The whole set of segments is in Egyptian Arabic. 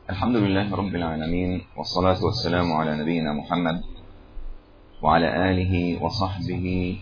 الحمد لله رب العالمين والصلاة والسلام على نبينا محمد وعلى آله وصحبه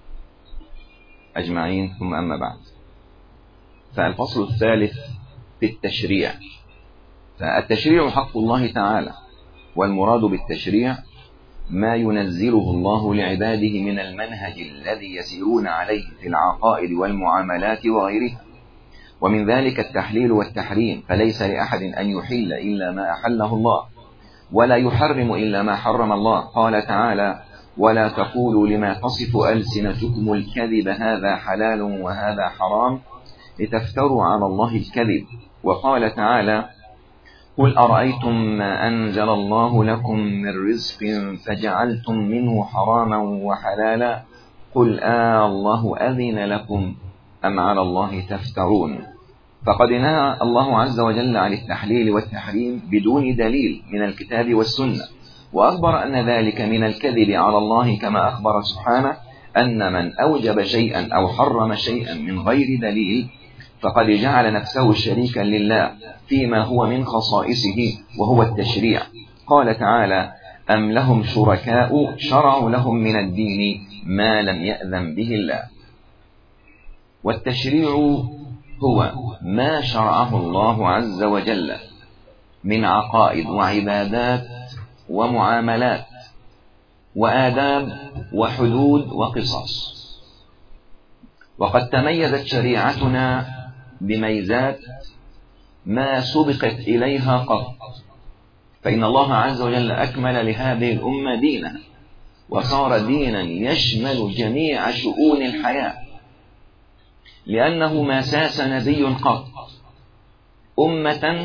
أجمعين ثم أما بعد فالفصل الثالث في التشريع فالتشريع حق الله تعالى والمراد بالتشريع ما ينزله الله لعباده من المنهج الذي يسيرون عليه في العقائد والمعاملات وغيرها ومن ذلك التحليل والتحريم فليس لأحد أن يحل إلا ما أحله الله ولا يحرم إلا ما حرم الله قال تعالى ولا تقولوا لما تصف ألسنتكم الكذب هذا حلال وهذا حرام لتفتروا على الله الكذب وقال تعالى قل أرأيتم ما أنزل الله لكم من رزق فجعلتم منه حراما وحلالا قل آه الله أذن لكم أم على الله تفترون فقد نهى الله عز وجل عن التحليل والتحريم بدون دليل من الكتاب والسنة وأخبر أن ذلك من الكذب على الله كما أخبر سبحانه أن من أوجب شيئا أو حرم شيئا من غير دليل فقد جعل نفسه شريكا لله فيما هو من خصائصه وهو التشريع قال تعالى أم لهم شركاء شرعوا لهم من الدين ما لم يأذن به الله والتشريع هو ما شرعه الله عز وجل من عقائد وعبادات ومعاملات وآداب وحدود وقصص وقد تميزت شريعتنا بميزات ما سبقت إليها قط فإن الله عز وجل أكمل لهذه الأمة دينها وصار دينا يشمل جميع شؤون الحياة لأنه ما ساس نبي قط أمة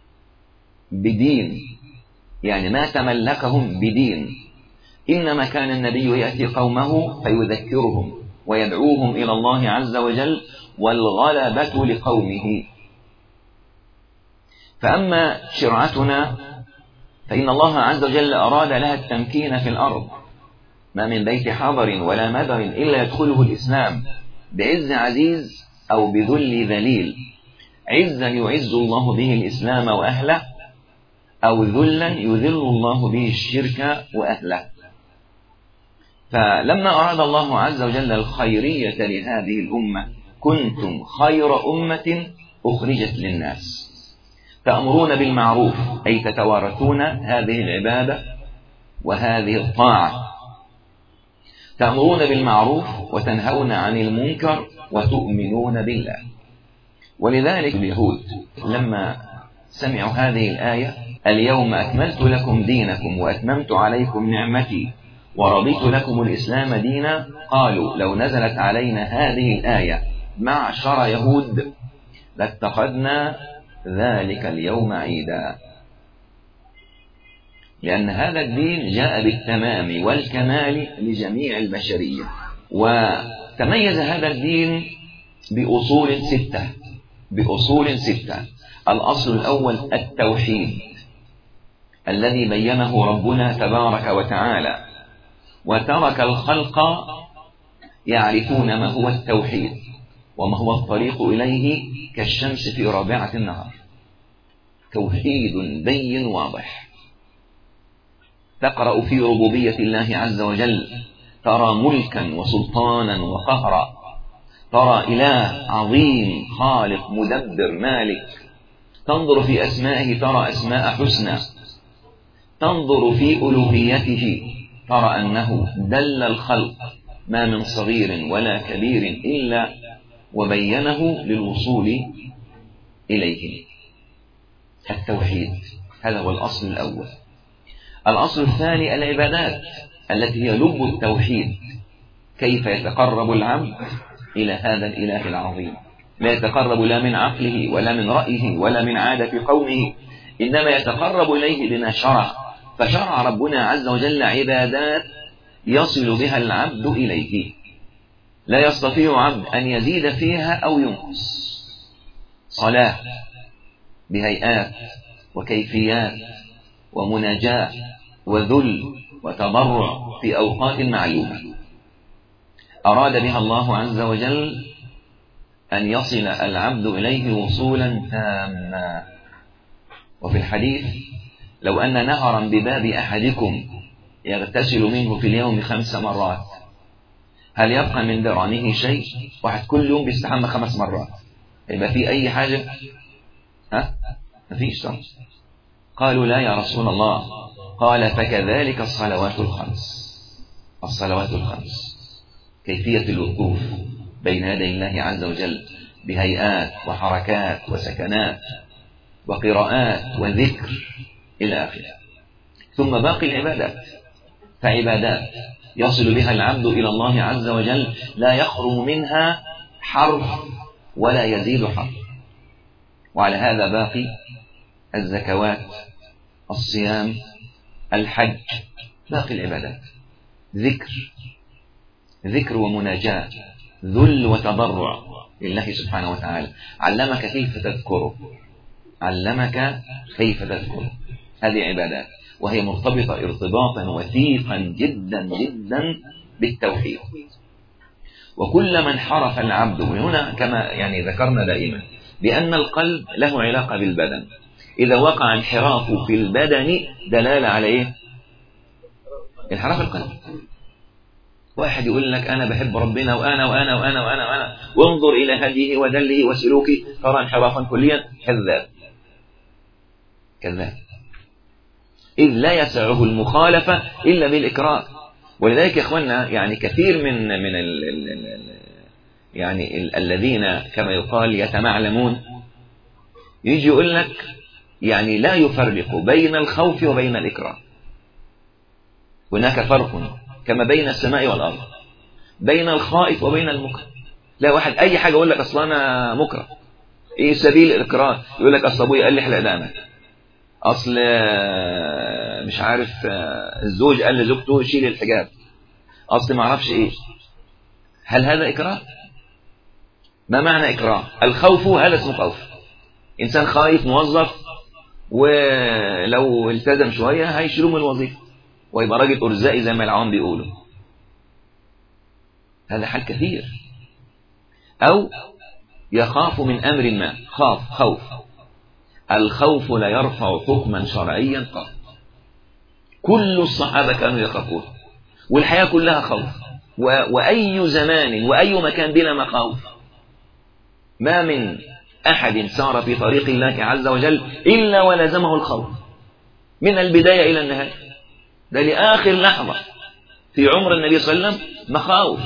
بدين يعني ما تملكهم بدين إنما كان النبي يأتي قومه فيذكرهم ويدعوهم إلى الله عز وجل والغلبة لقومه فأما شرعتنا فإن الله عز وجل أراد لها التمكين في الأرض ما من بيت حضر ولا مدر إلا يدخله الإسلام بعز عزيز أو بذل ذليل عزا يعز الله به الإسلام وأهله أو ذلا يذل الله به الشرك وأهله فلما أراد الله عز وجل الخيرية لهذه الأمة كنتم خير أمة أخرجت للناس تأمرون بالمعروف أي تتوارثون هذه العبادة وهذه الطاعة تأمرون بالمعروف وتنهون عن المنكر وتؤمنون بالله ولذلك اليهود لما سمعوا هذه الآية اليوم أكملت لكم دينكم وأتممت عليكم نعمتي ورضيت لكم الإسلام دينا قالوا لو نزلت علينا هذه الآية معشر يهود لاتخذنا ذلك اليوم عيدا لأن هذا الدين جاء بالتمام والكمال لجميع البشرية وتميز هذا الدين بأصول ستة بأصول ستة الأصل الأول التوحيد الذي بينه ربنا تبارك وتعالى وترك الخلق يعرفون ما هو التوحيد وما هو الطريق إليه كالشمس في رابعة النهار توحيد بين واضح تقرأ في ربوبية الله عز وجل ترى ملكا وسلطانا وقهرا ترى إله عظيم خالق مدبر مالك تنظر في أسمائه ترى أسماء حسنى تنظر في ألوهيته ترى أنه دل الخلق ما من صغير ولا كبير إلا وبينه للوصول إليه التوحيد هذا هو الأصل الأول الأصل الثاني العبادات التي هي لب التوحيد كيف يتقرب العبد إلى هذا الإله العظيم لا يتقرب لا من عقله ولا من رأيه ولا من عادة قومه إنما يتقرب إليه بما شرع فشرع ربنا عز وجل عبادات يصل بها العبد إليه لا يستطيع عبد أن يزيد فيها أو ينقص صلاة بهيئات وكيفيات ومناجاة وذل وتضرع في أوقات معلومة أراد بها الله عز وجل أن يصل العبد إليه وصولا تاما وفي حديث لو أن نهرا بباب أحدكم يغتسل منه في اليوم خمس مرات هل يبقى من درانه شيء واحد كل يوم بيستحمى خمس مرات يبقى في أي حاجة ها مفيش صح قالوا لا يا رسول الله قال فكذلك الصلوات الخمس الصلوات الخمس كيفية الوقوف بين يدي الله عز وجل بهيئات وحركات وسكنات وقراءات وذكر إلى آخره ثم باقي العبادات فعبادات يصل بها العبد إلى الله عز وجل لا يخرم منها حرف ولا يزيد حرف وعلى هذا باقي الزكوات الصيام الحج باقي العبادات ذكر ذكر ومناجاة ذل وتضرع لله سبحانه وتعالى علمك كيف تذكره علمك كيف تذكره هذه عبادات وهي مرتبطة ارتباطا وثيقا جدا جدا بالتوحيد وكل من حرف العبد وهنا كما يعني ذكرنا دائما بأن القلب له علاقة بالبدن إذا وقع انحرافه في البدن دلالة على إيه؟ انحراف القلب واحد يقول لك أنا بحب ربنا وأنا وأنا وأنا وأنا وأنا وانظر إلى هديه ودله وسلوكه ترى انحرافا كليا كذاب كذاب إذ لا يسعه المخالفة إلا بالإكراه ولذلك يا إخواننا يعني كثير من من ال ال ال يعني ال الذين كما يقال يتمعلمون يجي يقول لك يعني لا يفرق بين الخوف وبين الإكراه هناك فرق كما بين السماء والأرض بين الخائف وبين المكره لا واحد أي حاجة يقول لك أصلا أنا مكره إيه سبيل الإكراه يقول لك أصل أبوي قال لي احلق دقنك أصل مش عارف الزوج قال لزوجته شيل الحجاب أصل ما أعرفش إيه هل هذا إكراه؟ ما معنى إكراه؟ الخوف هذا اسمه خوف إنسان خايف موظف ولو التزم شوية هيشيلوه من الوظيفة ويبقى راجل أرزاقي زي ما العوام بيقولوا هذا حال كثير أو يخاف من أمر ما خاف خوف الخوف لا يرفع حكما شرعيا قط كل الصحابة كانوا يخافون والحياة كلها خوف و... وأي زمان وأي مكان بلا مخاوف ما من أحد سار في طريق الله عز وجل إلا ولزمه الخوف من البداية إلى النهاية ده لآخر لحظة في عمر النبي صلى الله عليه وسلم مخاوف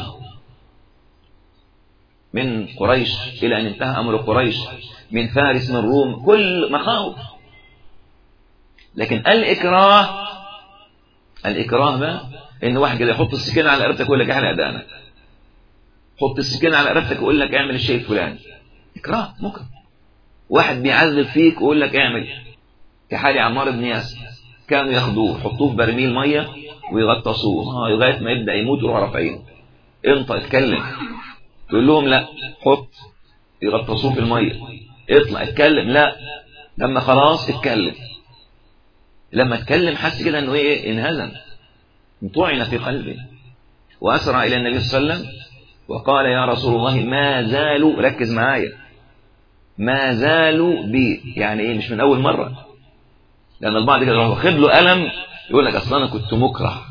من قريش إلى أن انتهى أمر قريش من فارس من روم كل مخاوف لكن الإكراه الإكراه بقى إن واحد كده يحط السكين على رقبتك ويقول لك احلق دقنك حط السكين على رقبتك ويقول لك اعمل الشيء الفلاني إكراه مكره واحد بيعذب فيك ويقول لك اعمل كحال عمار بن ياسر كانوا ياخدوه يحطوه في برميل ميه ويغطسوه لغايه ما يبدا يموت يروح رافعينه انت اتكلم يقول لهم لا حط يغطسوه في الميه اطلع اتكلم لا لما خلاص اتكلم لما اتكلم حس كده انه ايه انهزم طعن في قلبه واسرع الى النبي صلى الله عليه وسلم وقال يا رسول الله ما زالوا ركز معايا ما زالوا بي يعني ايه مش من اول مره لان البعض كده واخد له الم يقول لك اصلا انا كنت مكره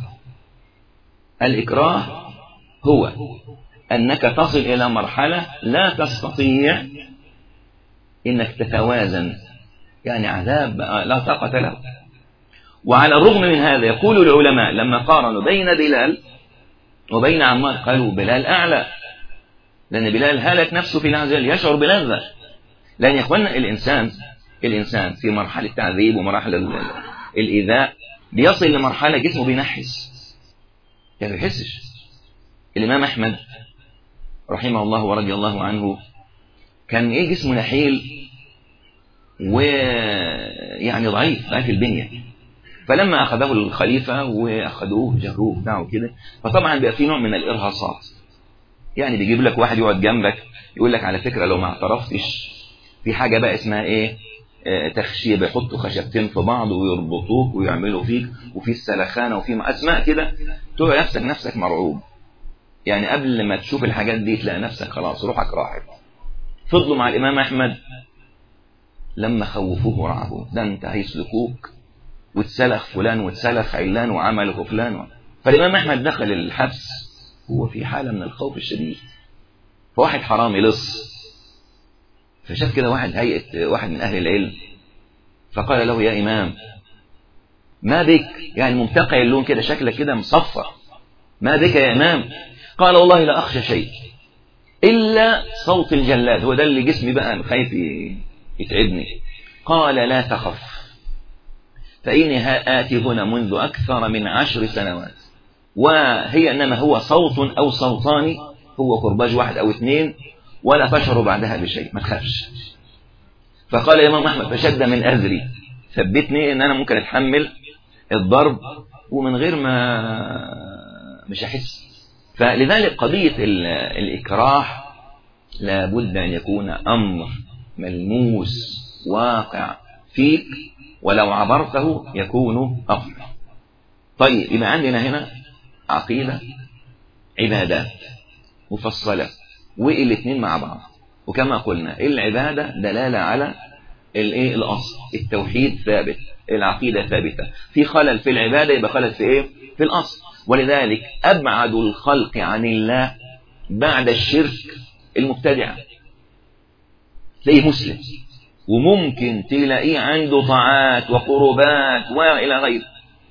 الاكراه هو انك تصل الى مرحله لا تستطيع انك تتوازن يعني عذاب لا طاقه له وعلى الرغم من هذا يقول العلماء لما قارنوا بين بلال وبين عمار قالوا بلال أعلى لأن بلال هالك نفسه في العزل يشعر بلذة لأن يا إخوانا الإنسان الإنسان في مرحلة التعذيب ومراحل الإيذاء بيصل لمرحلة جسمه بينحس يعني ما بيحسش الإمام أحمد رحمه الله ورضي الله عنه كان إيه جسمه نحيل ويعني ضعيف ضعيف البنية فلما أخذه الخليفة وأخذوه جروه بتاعه كده فطبعا بقى في نوع من الإرهاصات يعني بيجيب لك واحد يقعد جنبك يقول لك على فكرة لو ما اعترفتش في حاجة بقى اسمها إيه آه تخشية بيحطوا خشبتين في بعض ويربطوك ويعملوا فيك وفي السلخانة وفي أسماء كده تبقى نفسك نفسك مرعوب يعني قبل ما تشوف الحاجات دي تلاقي نفسك خلاص روحك راحت فضلوا مع الإمام أحمد لما خوفوه رعبوا ده انت هيسلكوك واتسلخ فلان واتسلخ علان وعمله فلان فالإمام أحمد دخل الحبس هو في حالة من الخوف الشديد فواحد حرامي لص فشاف كده واحد هيئة واحد من أهل العلم فقال له يا إمام ما بك يعني ممتقع اللون كده شكلك كده مصفر ما بك يا إمام قال والله لا أخشى شيء إلا صوت الجلاد هو ده اللي جسمي بقى خايف يتعبني قال لا تخف فإني آتي هنا منذ أكثر من عشر سنوات وهي إنما هو صوت أو صوتان هو كرباج واحد أو اثنين ولا تشعر بعدها بشيء ما تخافش فقال الإمام أحمد فشد من أزري ثبتني إن أنا ممكن أتحمل الضرب ومن غير ما مش أحس فلذلك قضية الإكراه لابد أن يكون أمر ملموس واقع فيك ولو عبرته يكون أفضل طيب يبقى عندنا هنا عقيدة عبادات مفصلة والاثنين مع بعض وكما قلنا العبادة دلالة على الايه الاصل التوحيد ثابت العقيدة ثابتة في خلل في العبادة يبقى خلل في ايه في الاصل ولذلك ابعد الخلق عن الله بعد الشرك المبتدع تلاقيه مسلم وممكن تلاقيه عنده طاعات وقربات والى غيره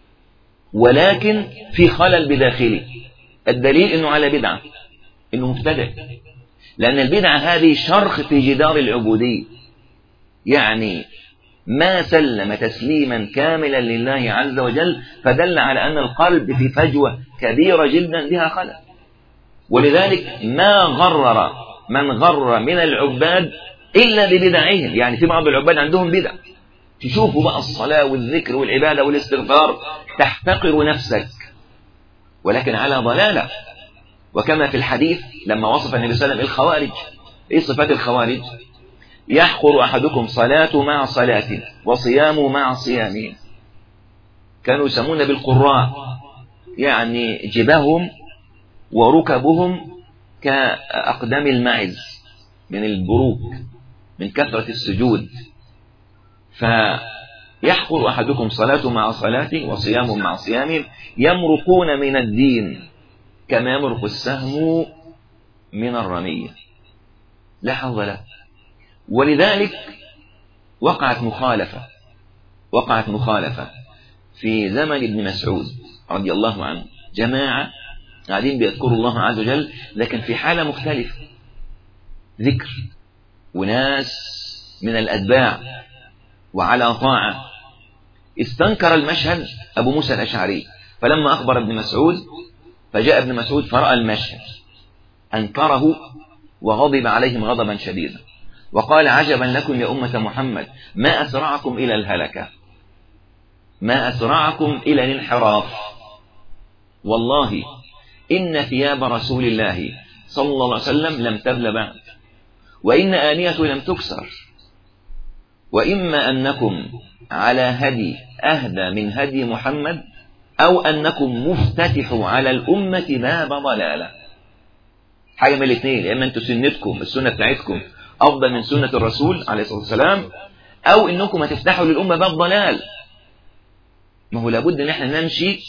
ولكن في خلل بداخله الدليل انه على بدعه انه مبتدع لان البدعه هذه شرخ في جدار العبوديه يعني ما سلم تسليما كاملا لله عز وجل فدل على ان القلب في فجوه كبيره جدا بها خلل ولذلك ما غرر من غر من العباد إلا ببدعهم يعني في بعض العباد عندهم بدع تشوفوا بقى الصلاة والذكر والعبادة والاستغفار تحتقر نفسك ولكن على ضلالة وكما في الحديث لما وصف النبي صلى الله عليه وسلم الخوارج ايه صفات الخوارج يحقر أحدكم صلاة مع صلاة وصيام مع صيامه كانوا يسمون بالقراء يعني جباههم وركبهم كأقدام المعز من البروك من كثرة السجود فيحقر أحدكم صلاة مع صلاته وصيام مع صيامه يمرقون من الدين كما يمرق السهم من الرمية لا حظ له ولذلك وقعت مخالفة وقعت مخالفة في زمن ابن مسعود رضي الله عنه جماعة قاعدين بيذكروا الله عز وجل لكن في حالة مختلفة ذكر وناس من الأتباع وعلى طاعة استنكر المشهد أبو موسى الأشعري فلما أخبر ابن مسعود فجاء ابن مسعود فرأى المشهد أنكره وغضب عليهم غضبا شديدا وقال عجبا لكم يا أمة محمد ما أسرعكم إلى الهلكة ما أسرعكم إلى الانحراف والله إن ثياب رسول الله صلى الله عليه وسلم لم تبل بعد وإن آنية لم تكسر وإما أنكم على هدي أهدى من هدي محمد أو أنكم مفتتحوا على الأمة باب ضلالة حاجة من الاثنين يا إما أنتوا سنتكم السنة بتاعتكم أفضل من سنة الرسول عليه الصلاة والسلام أو إنكم هتفتحوا للأمة باب ضلال ما هو لابد إن احنا نمشي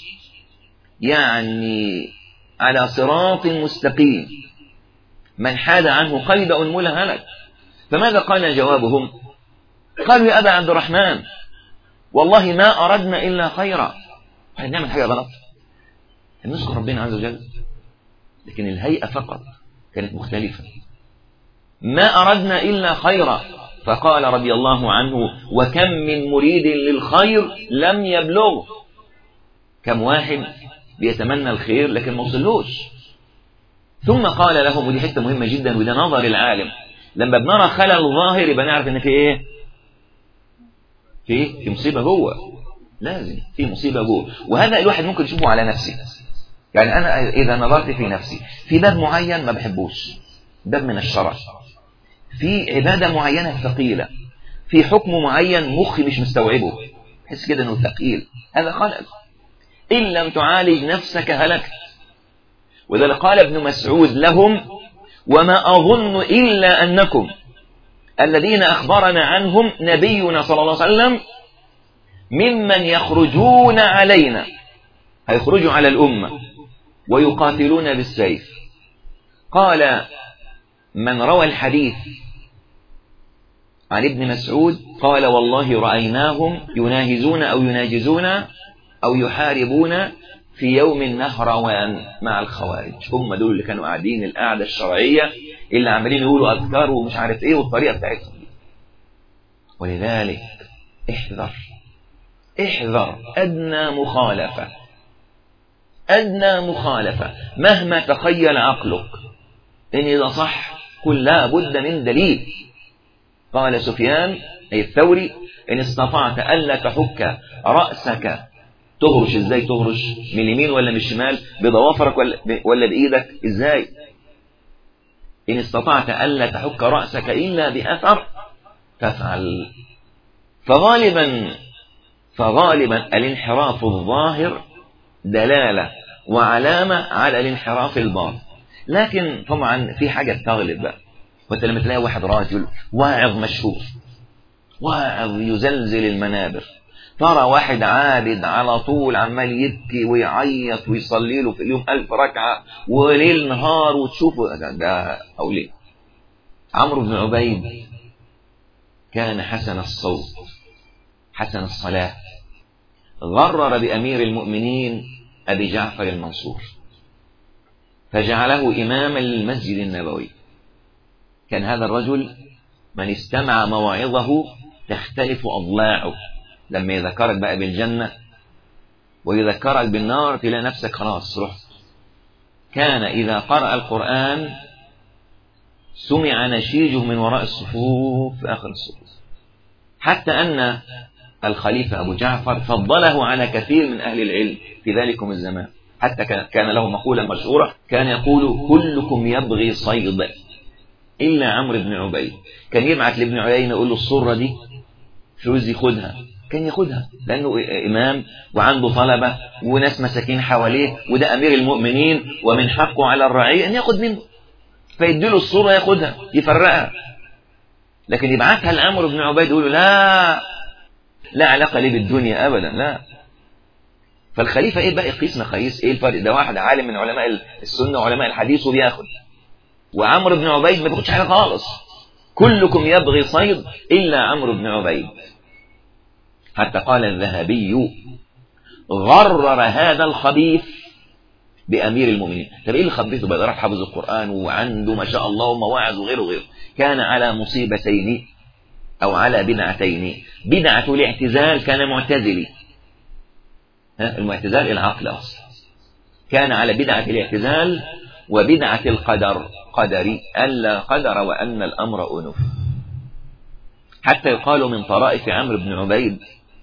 يعني على صراط مستقيم من حاد عنه قيد أنمل هلك فماذا قال جوابهم قالوا يا أبا عبد الرحمن والله ما أردنا إلا خيرا احنا نعمل حاجة غلط نذكر ربنا عز وجل لكن الهيئة فقط كانت مختلفة ما أردنا إلا خيرا فقال رضي الله عنه وكم من مريد للخير لم يبلغ كم واحد بيتمنى الخير لكن ما وصلوش ثم قال لهم ودي حته مهمه جدا وده نظر العالم لما بنرى خلل ظاهر يبقى نعرف ان في ايه في في مصيبه جوه لازم في مصيبه جوه وهذا الواحد ممكن يشوفه على نفسه يعني انا اذا نظرت في نفسي في باب معين ما بحبوش باب من الشرع في عباده معينه ثقيله في حكم معين مخي مش مستوعبه بحس كده انه ثقيل هذا خلل ان لم تعالج نفسك هلكت وذلك قال ابن مسعود لهم وما أظن إلا أنكم الذين أخبرنا عنهم نبينا صلى الله عليه وسلم ممن يخرجون علينا هيخرجوا على الأمة ويقاتلون بالسيف قال من روى الحديث عن ابن مسعود قال والله رأيناهم يناهزون أو يناجزون أو يحاربون في يوم النهروان مع الخوارج هم دول اللي كانوا قاعدين القعدة الشرعية اللي عمالين يقولوا أذكار ومش عارف إيه والطريقة بتاعتهم دي ولذلك احذر احذر أدنى مخالفة أدنى مخالفة مهما تخيل عقلك إن إذا صح قل لا بد من دليل قال سفيان أي الثوري إن استطعت ألا تحك رأسك تهرش إزاي تهرش من اليمين ولا من الشمال بضوافرك ولا, ولا بإيدك إزاي إن استطعت ألا تحك رأسك إلا بأثر تفعل فغالبا فغالبا الانحراف الظاهر دلالة وعلامة على الانحراف الباطن لكن طبعا في حاجة تغلب بقى وانت لما تلاقي واحد راجل واعظ مشهور واعظ يزلزل المنابر ترى واحد عابد على طول عمال يبكي ويعيط ويصلي له في اليوم ألف ركعة وليل نهار وتشوفه ده, ده أولي عمرو بن عبيد كان حسن الصوت حسن الصلاة غرر بأمير المؤمنين أبي جعفر المنصور فجعله إماما للمسجد النبوي كان هذا الرجل من استمع مواعظه تختلف أضلاعه لما يذكرك بقى بالجنة ويذكرك بالنار تلاقي نفسك خلاص رحت كان إذا قرأ القرآن سمع نشيجه من وراء الصفوف في آخر الصفوف حتى أن الخليفة أبو جعفر فضله على كثير من أهل العلم في ذلكم الزمان حتى كان له مقولة مشهورة كان يقول كلكم يبغي صيد إلا عمرو بن عبيد كان يبعت لابن عيينة يقول له الصورة دي فلوس ياخدها كان ياخدها لأنه إمام وعنده طلبة وناس مساكين حواليه وده أمير المؤمنين ومن حقه على الرعية أن ياخد منه فيديله الصورة ياخدها يفرقها لكن يبعتها لعمرو بن عبيد يقول له لا لا علاقة لي بالدنيا أبدا لا فالخليفة إيه بقى يقيس مقاييس إيه الفرق ده واحد عالم من علماء السنة وعلماء الحديث وبياخد وعمرو بن عبيد ما بياخدش حاجة خالص كلكم يبغي صيد إلا عمرو بن عبيد حتى قال الذهبي غرر هذا الخبيث بأمير المؤمنين طب إيه اللي خبيته بقى راح حافظ القرآن وعنده ما شاء الله ومواعظ وغيره وغيره كان على مصيبتين أو على بدعتين بدعة الاعتزال كان معتزلي ها المعتزال العقل أصلا كان على بدعة الاعتزال وبدعة القدر قدري ألا قدر وأن الأمر أنف حتى يقال من طرائف عمرو بن عبيد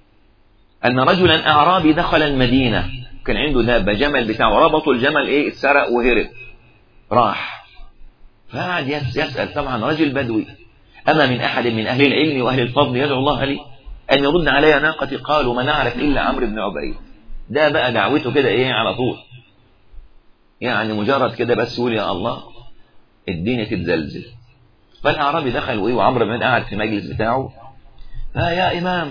أن رجلا أعرابي دخل المدينة كان عنده دابة جمل بتاعه ربطوا الجمل إيه اتسرق وهرب راح فقعد يسأل طبعا رجل بدوي أما من أحد من أهل العلم وأهل الفضل يدعو الله لي أن يرد علي ناقتي قالوا ما نعرف إلا عمرو بن عبيد ده بقى دعوته كده إيه على طول يعني مجرد كده بس يقول يا الله الدنيا تتزلزل فالأعرابي دخل وإيه وعمرو بن قاعد في المجلس بتاعه فيا إمام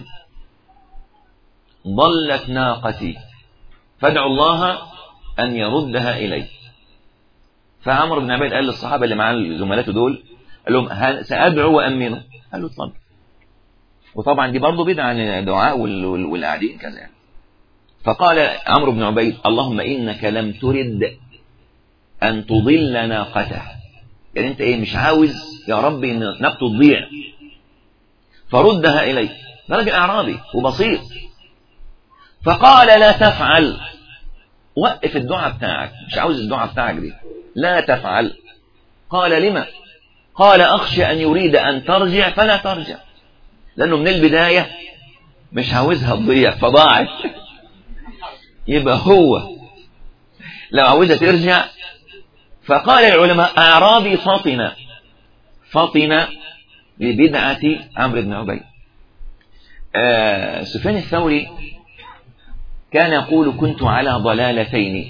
ضلت ناقتي فادعوا الله أن يردها إلي فعمرو بن عبيد قال للصحابة اللي معاه زملاته دول قال لهم سأدعو وأمنه قال له اتفضل وطبعا دي برضه بدعة عن الدعاء والقاعدين كذا يعني. فقال عمرو بن عبيد اللهم إنك لم ترد أن تضل ناقته يعني أنت إيه مش عاوز يا رب إن ناقته تضيع فردها إلي ده راجل أعرابي وبسيط فقال لا تفعل وقف الدعاء بتاعك مش عاوز الدعاء بتاعك دي لا تفعل قال لما قال أخشى أن يريد أن ترجع فلا ترجع لأنه من البداية مش عاوزها تضيع فضاعت يبقى هو لو عاوزها ترجع فقال العلماء أعرابي فطن فطن لبدعة عمرو بن عبيد آه سفيان الثوري كان يقول كنت على ضلالتين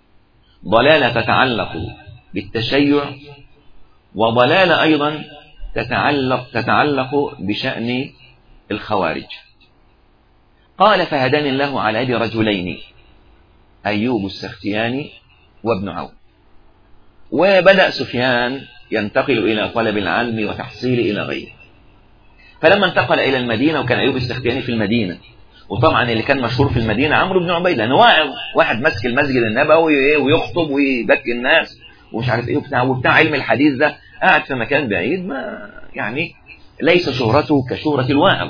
ضلالة تتعلق بالتشيع وضلالة أيضا تتعلق تتعلق بشأن الخوارج قال فهداني الله على يد رجلين أيوب السختياني وابن عون وبدأ سفيان ينتقل إلى طلب العلم وتحصيل إلى غيره فلما انتقل إلى المدينة وكان أيوب السختياني في المدينة وطبعا اللي كان مشهور في المدينة عمرو بن عبيد لأنه واعظ واحد ماسك المسجد النبوي ويخطب ويبكي الناس ومش عارف ايه وبتاع وبتاع علم الحديث ده قاعد في مكان بعيد ما يعني ليس شهرته كشهرة الواعظ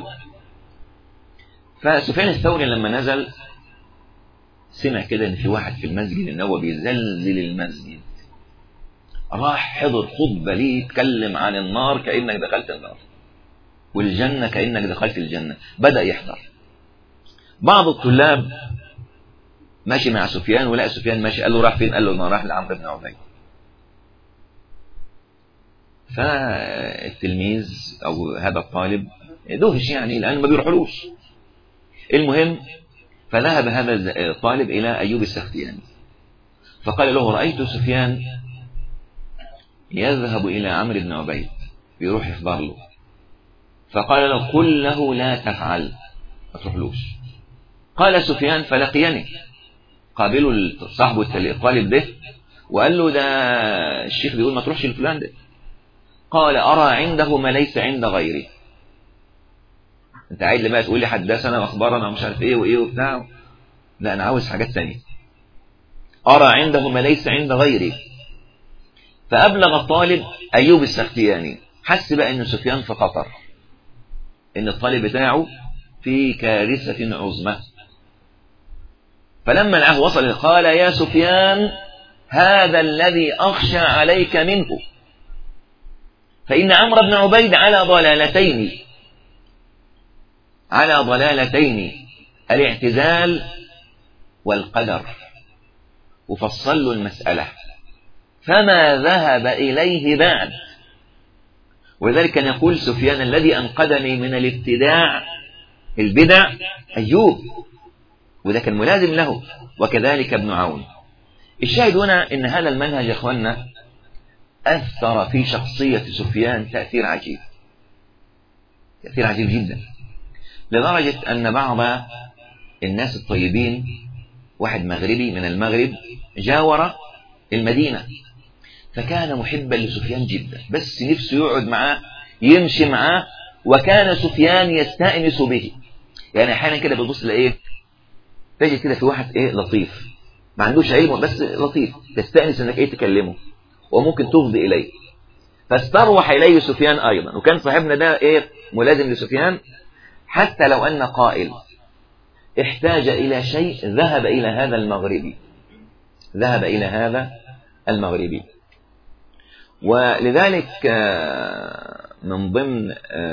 فسفيان الثوري لما نزل سمع كده ان في واحد في المسجد النبوي بيزلزل المسجد راح حضر خطبه ليه يتكلم عن النار كانك دخلت النار والجنه كانك دخلت الجنه بدا يحضر بعض الطلاب ماشي مع سفيان ولقى سفيان ماشي قال له راح فين قال له انا راح لعمرو بن عبيد فالتلميذ او هذا الطالب دهش يعني لانه ما بيروحلوش المهم فذهب هذا الطالب الى ايوب السختياني فقال له رايت سفيان يذهب الى عمرو بن عبيد بيروح يحضر له فقال له قل له لا تفعل ما تروحلوش قال سفيان فلقيني قابله صاحبه الطالب ده وقال له ده الشيخ بيقول ما تروحش لفلان ده قال أرى عنده ما ليس عند غيري انت عايز لي بقى تقول لي حدثنا واخبرنا ومش عارف ايه وايه وبتاع لا انا عاوز حاجات ثانيه ارى عنده ما ليس عند غيري فابلغ الطالب ايوب السختياني حس بقى ان سفيان في خطر ان الطالب بتاعه في كارثه عظمى فلما العهد وصل قال يا سفيان هذا الذي اخشى عليك منه فإن عمرو بن عبيد على ضلالتين على ضلالتين الاعتزال والقدر وفصل له المسألة فما ذهب إليه بعد ولذلك كان يقول سفيان الذي أنقذني من الابتداع البدع أيوب وده كان ملازم له وكذلك ابن عون الشاهد هنا ان هذا المنهج يا اخوانا أثر في شخصية سفيان تأثير عجيب تأثير عجيب جدا لدرجة أن بعض الناس الطيبين واحد مغربي من المغرب جاور المدينة فكان محبا لسفيان جدا بس نفسه يقعد معاه يمشي معاه وكان سفيان يستأنس به يعني احيانا كده بتبص لايه تجد كده في واحد ايه لطيف ما عندوش علم بس لطيف تستأنس انك ايه تكلمه وممكن تفضي إليه فاستروح إليه سفيان أيضا وكان صاحبنا ده إيه ملازم لسفيان حتى لو أن قائل احتاج إلى شيء ذهب إلى هذا المغربي ذهب إلى هذا المغربي ولذلك من ضمن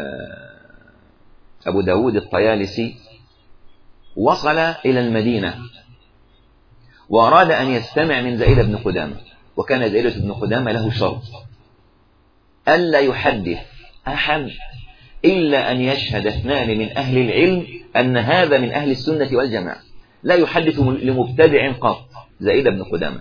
أبو داود الطيالسي وصل إلى المدينة وأراد أن يستمع من زائد بن قدامة وكان زائدة بن قدامة له شرط ألا يحدث أحد إلا أن يشهد اثنان من أهل العلم أن هذا من أهل السنة والجماعة لا يحدث لمبتدع قط زائدة بن قدامة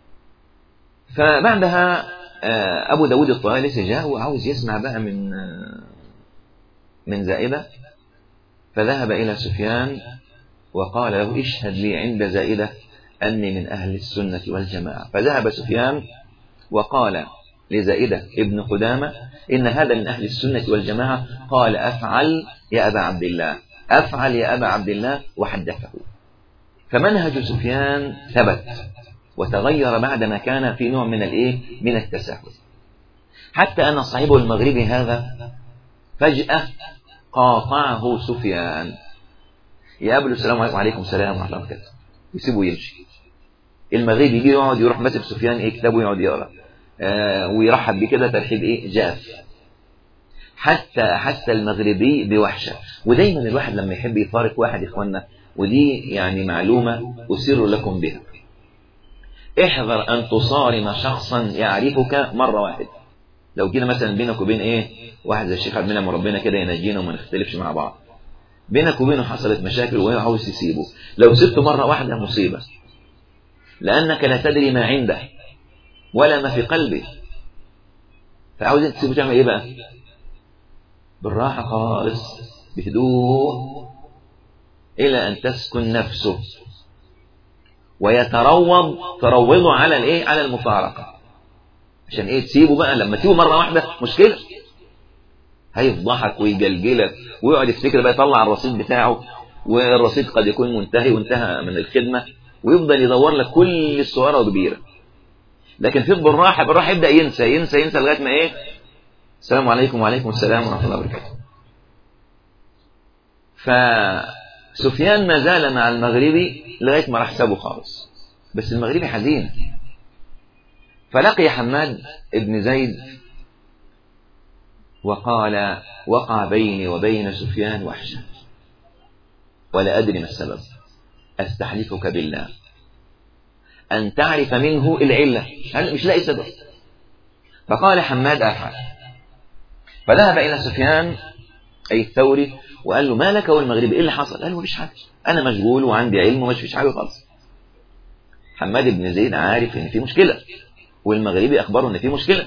فبعدها أبو داود الطالس جاء وعاوز يسمع بقى من من زائدة فذهب إلى سفيان وقال له اشهد لي عند زائدة أني من أهل السنة والجماعة فذهب سفيان وقال لزائدة ابن قدامة إن هذا من أهل السنة والجماعة قال أفعل يا أبا عبد الله أفعل يا أبا عبد الله وحدثه فمنهج سفيان ثبت وتغير بعدما كان في نوع من الإيه من التساهل حتى أن صاحبه المغربي هذا فجأة قاطعه سفيان يقابله السلام عليكم وعليكم السلام ورحمة الله وبركاته يسيبه يمشي المغربي يجي يقعد يروح ماسك سفيان ايه كتابه يقعد يقرا آه ويرحب بيه كده ترحيب ايه جاف حتى احس المغربي بوحشه ودايما الواحد لما يحب يفارق واحد يا اخوانا ودي يعني معلومه اسر لكم بها احذر ان تصارم شخصا يعرفك مره واحده لو كده مثلا بينك وبين ايه واحد زي الشيخ عبد المنعم ربنا كده ينجينا وما نختلفش مع بعض بينك وبينه حصلت مشاكل وهو عاوز تسيبه لو سبته مرة واحدة مصيبة لأنك لا تدري ما عنده ولا ما في قلبه فعاوز تسيبه تعمل ايه بقى بالراحة خالص بهدوء إلى أن تسكن نفسه ويتروض تروضه على الايه على المفارقة عشان ايه تسيبه بقى لما تسيبه مرة واحدة مشكلة هيفضحك ويجلجلك ويقعد يفتكر بقى يطلع الرصيد بتاعه والرصيد قد يكون منتهي وانتهى من الخدمة ويفضل يدور لك كل الصغيرة وكبيرة لكن في بالراحة بالراحة يبدأ ينسى ينسى ينسى لغاية ما ايه السلام عليكم وعليكم السلام ورحمة الله وبركاته فسفيان ما زال مع المغربي لغاية ما راح سابه خالص بس المغربي حزين فلقي حماد ابن زيد وقال وقع بيني وبين سفيان وحشة ولا أدري ما السبب أستحلفك بالله أن تعرف منه العلة هل مش لاقي سبب فقال حماد أفعل فذهب إلى سفيان أي الثوري وقال له ما لك والمغرب إيه اللي حصل قال له مفيش حاجة أنا مشغول وعندي علم ومش فيش حاجة خالص حماد بن زيد عارف إن في مشكلة والمغربي أخبره إن في مشكلة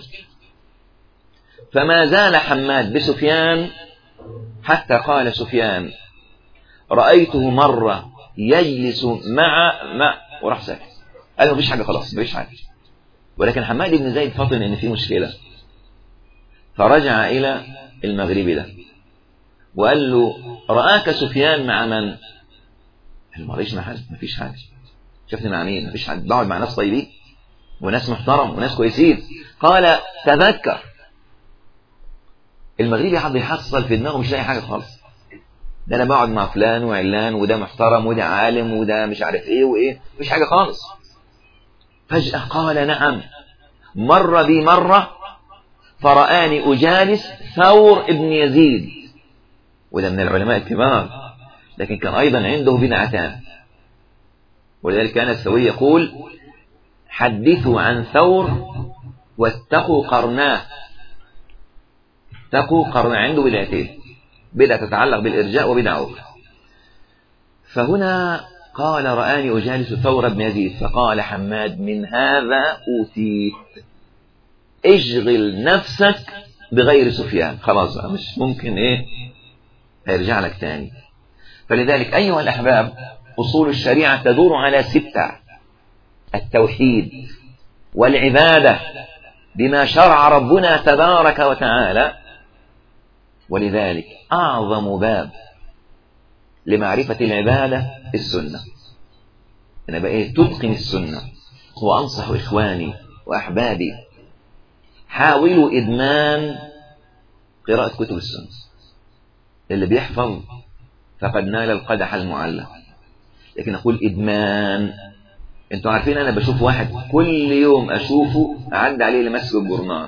فما زال حماد بسفيان حتى قال سفيان رأيته مرة يجلس مع مع وراح ساكت قال له مفيش حاجة خلاص مفيش حاجة ولكن حماد بن زيد فطن إن في مشكلة فرجع إلى المغربي ده وقال له رآك سفيان مع من؟ قال له ما مع حد مفيش حاجة شفني مع مين؟ مفيش حد بقعد مع ناس طيبين وناس محترم وناس كويسين قال تذكر المغربي قعد يحصل في دماغه مش لاقي حاجة خالص ده انا بقعد مع فلان وعلان وده محترم وده عالم وده مش عارف ايه وايه مفيش حاجة خالص فجأة قال نعم مر بي مرة فرآني أجالس ثور ابن يزيد وده من العلماء الكبار لكن كان أيضا عنده بدعتان ولذلك كان الثوري يقول حدثوا عن ثور واتقوا قرناه اتقوا قرناه عنده بدعتين بدعة تتعلق بالإرجاء وبدعة أخرى فهنا قال رآني أجالس ثور بن يزيد فقال حماد من هذا أوتيت اشغل نفسك بغير سفيان خلاص بقى مش ممكن ايه هيرجع لك تاني فلذلك أيها الأحباب أصول الشريعة تدور على ستة التوحيد والعبادة بما شرع ربنا تبارك وتعالى ولذلك أعظم باب لمعرفة العبادة السنة أنا بقى إيه تتقن السنة وأنصح إخواني وأحبابي حاولوا إدمان قراءة كتب السنة اللي بيحفظ فقد نال القدح المعلق لكن أقول إدمان انتوا عارفين أنا بشوف واحد كل يوم أشوفه أعد عليه لمسك الجرنان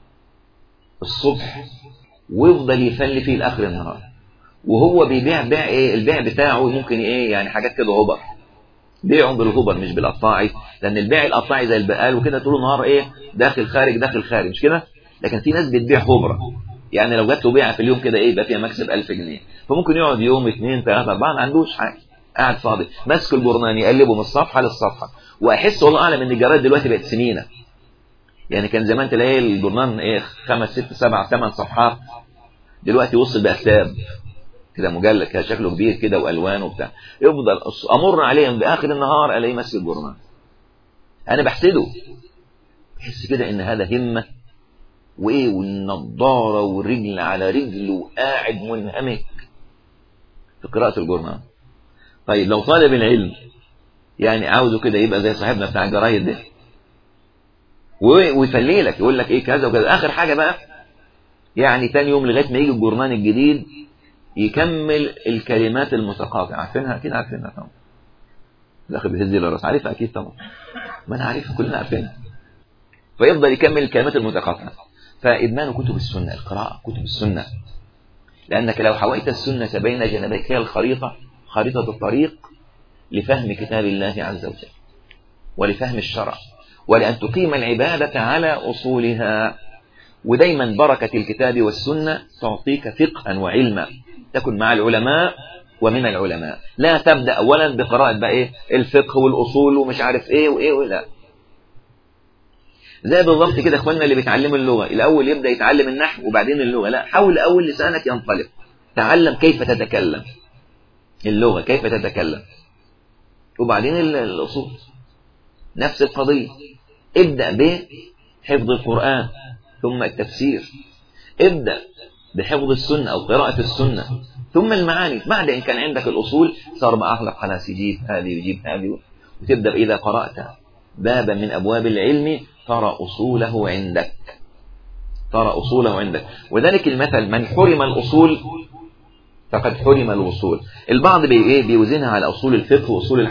الصبح ويفضل يفل فيه لاخر النهار وهو بيبيع بيع ايه البيع بتاعه ممكن ايه يعني حاجات كده غبر بيعهم بالغبر مش بالقطاعي لان البيع القطاعي زي البقال وكده طول النهار ايه داخل خارج داخل خارج مش كده لكن في ناس بتبيع خبره يعني لو جات له بيعه في اليوم كده ايه يبقى فيها مكسب 1000 جنيه فممكن يقعد يوم اثنين ثلاثه اربعه ما عندوش حاجه قاعد فاضي ماسك الجورنان يقلبه من الصفحه للصفحه واحس والله اعلم ان الجرايد دلوقتي بقت سمينه يعني كان زمان تلاقي الجورنان ايه خمس ست سبع ثمان صفحات دلوقتي وصل بقى كتاب كده مجلد كده شكله كبير كده والوان وبتاع يفضل امر عليهم باخر النهار الاقيه ماسك الجورنال انا بحسده بحس كده ان هذا همه وايه والنضاره والرجل على رجل وقاعد منهمك في قراءه الجورنال طيب لو طالب العلم يعني عاوزه كده يبقى زي صاحبنا بتاع الجرايد ده ويفليلك يقول لك ايه كذا وكذا اخر حاجه بقى يعني تاني يوم لغايه ما يجي الجورنان الجديد يكمل الكلمات المتقاطعه عارفينها اكيد عارفينها طبعا الاخر بيهز لي الراس عارفها اكيد طبعا ما انا عارفها كلنا عارفينها فيفضل يكمل الكلمات المتقاطعه فادمان كتب السنه القراءه كتب السنه لانك لو حويت السنه بين جنبيك هي الخريطه خريطه الطريق لفهم كتاب الله عز وجل ولفهم الشرع ولأن تقيم العبادة على أصولها ودايما بركة الكتاب والسنة تعطيك فقها وعلما تكن مع العلماء ومن العلماء لا تبدأ أولا بقراءة بقى إيه الفقه والأصول ومش عارف إيه وإيه ولا زي بالظبط كده اخواننا اللي بيتعلموا اللغه الاول يبدا يتعلم النحو وبعدين اللغه لا حاول اول لسانك ينطلق تعلم كيف تتكلم اللغه كيف تتكلم وبعدين الاصول نفس القضيه ابدا بحفظ القران ثم التفسير ابدا بحفظ السنه او قراءه السنه ثم المعاني بعد ان كان عندك الاصول صار معك لك خلاص يجيب هذه ويجيب هذه وتبدا اذا قرات بابا من ابواب العلم ترى اصوله عندك ترى اصوله عندك وذلك المثل من حرم الاصول فقد حرم الوصول البعض بي ايه بيوزنها على اصول الفقه واصول